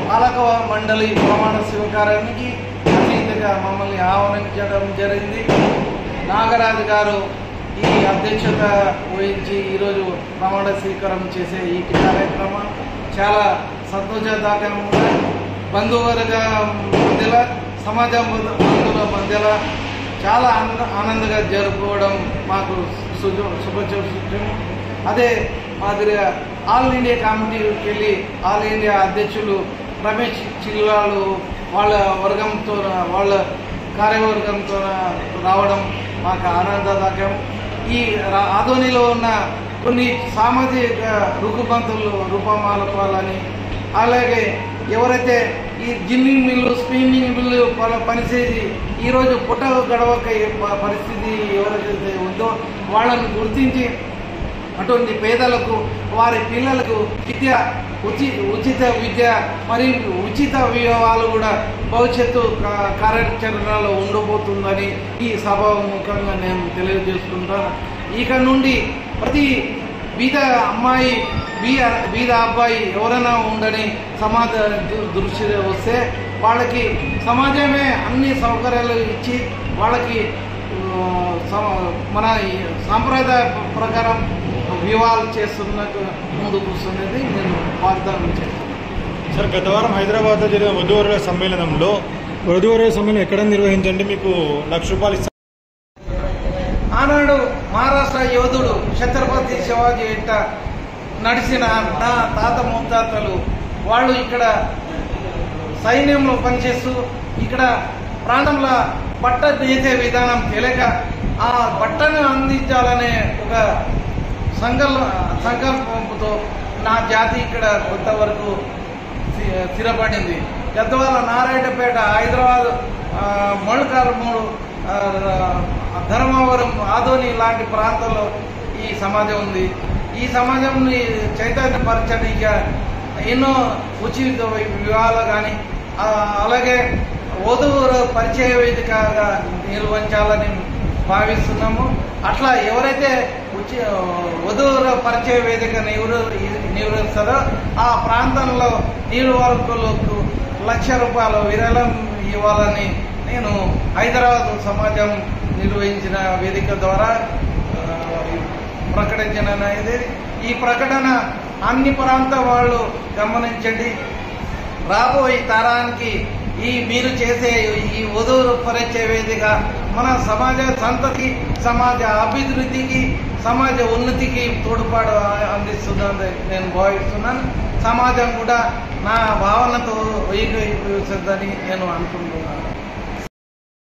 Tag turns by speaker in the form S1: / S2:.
S1: పాలక మండలి ప్రమాణ స్వీకారానికి అతిథిగా మమ్మల్ని ఆహ్వానించడం జరిగింది నాగరాజు గారు ఈ అధ్యక్షత వహించి ఈరోజు ప్రమాణ స్వీకారం చేసే ఈ కార్యక్రమం చాలా సంతోషదాయకంగా బంధువర్గ మధ్యలో సమాజం బంధువుల మధ్యలో చాలా ఆనంద ఆనందంగా జరుపుకోవడం మాకు శుభ శుభసూచం అదే మాదిరిగా ఆల్ ఇండియా కమిటీకి వెళ్ళి ఆల్ ఇండియా అధ్యక్షులు రమేష్ చిల్లాలు వాళ్ళ వర్గంతో వాళ్ళ కార్యవర్గంతో రావడం మాకు ఆనందదాయకం ఈ రా- ఆదోనిలో ఉన్న కొన్ని సామాజిక రుగ్గుబంతులు రూపమాలపాలని అలాగే ఎవరైతే ఈ జిన్నింగ్ మిల్లు స్పిన్నింగ్ మిల్లు ప- పనిచేసి ఈరోజు పుట్ట గడవక ఏ ప- పరిస్థితి ఎవరైతే ఉందో వాళ్ళని గుర్తించి అటువంటి పేదలకు వారి పిల్లలకు విద్య ఉచి ఉచిత విద్య మరియు ఉచిత వివాహాలు కూడా భవిష్యత్తు కా- కార్యాచరణలో ఉండబోతుందని ఈ సభాముఖంగా నేను తెలియజేసుకుంటాను ఇక నుండి ప్రతి బీద అమ్మాయి బీద బీద అబ్బాయి ఎవరైనా ఉండని సమాజ దు- దృష్టి వస్తే వాళ్ళకి సమాజమే అన్ని సౌకర్యాలు ఇచ్చి వాళ్ళకి ఆ, సమ- మన ఈ సాంప్రదాయ ప్రకారం వివాహాలు చేస్తున్నట్టు ముందుకు వస్తున్నది నేను వాగ్దానం చేస్తాను
S2: సార్ గత వారం హైదరాబాద్లో జరిగిన వధువరుల సమ్మేళనంలో వధువరుల సమ్మేళనం ఎక్కడ నిర్వహించండి మీకు లక్ష రూపాయలు ఇస్తారు
S1: ఆనాడు మహారాష్ట్ర యోధుడు ఛత్రపతి శివాజీ వెంట నడిచిన నా తాత ముత్తాతలు వాళ్ళు ఇక్కడ సైన్యంలో పనిచేస్తూ ఇక్కడ ప్రాంతంలో బట్ట చేసే విధానం తెలియక ఆ బట్టను అందించాలనే ఒక సంకల్ప సంకల్పంతో నా జాతి ఇక్కడ కొంతవరకు స్థి- స్థిరపడింది గద్వాల నారాయణపేట హైదరాబాద్ ఆ, మొలకాలమూడు ఆ, ధర్మవరం ఆదోని లాంటి ప్రాంతాల్లో ఈ సమాజం ఉంది ఈ సమాజంని చైతన్యపరచడానికి ఎన్నో ఉచిత వివాహాలు కానీ అలాగే వధువు పరిచయ వేదికగా నిర్వహించాలని భావిస్తున్నాము అట్లా ఎవరైతే ఉచి వధువుల పరిచయ వేదిక నివృ నిర్వహిస్తారో ఆ ప్రాంతంలో నిర్వాహకులకు లక్ష రూపాయల విరాళం ఇవ్వాలని నేను హైదరాబాద్ సమాజం నిర్వహించిన వేదిక ద్వారా ఆ, ప్రకటించిన ఇది ఈ ప్రకటన అన్ని ప్రాంత వాళ్ళు గమనించండి రాబోయే తరానికి ఈ మీరు చేసే ఈ వధువులు పరిచయ వేదిక మన సమాజ సంతతి సమాజ అభివృద్ధికి సమాజ ఉన్నతికి తోడ్పాటు అందిస్తుందని నేను భావిస్తున్నాను సమాజం కూడా నా భావనతో ఏకీభవిస్తుందని నేను అనుకుంటున్నాను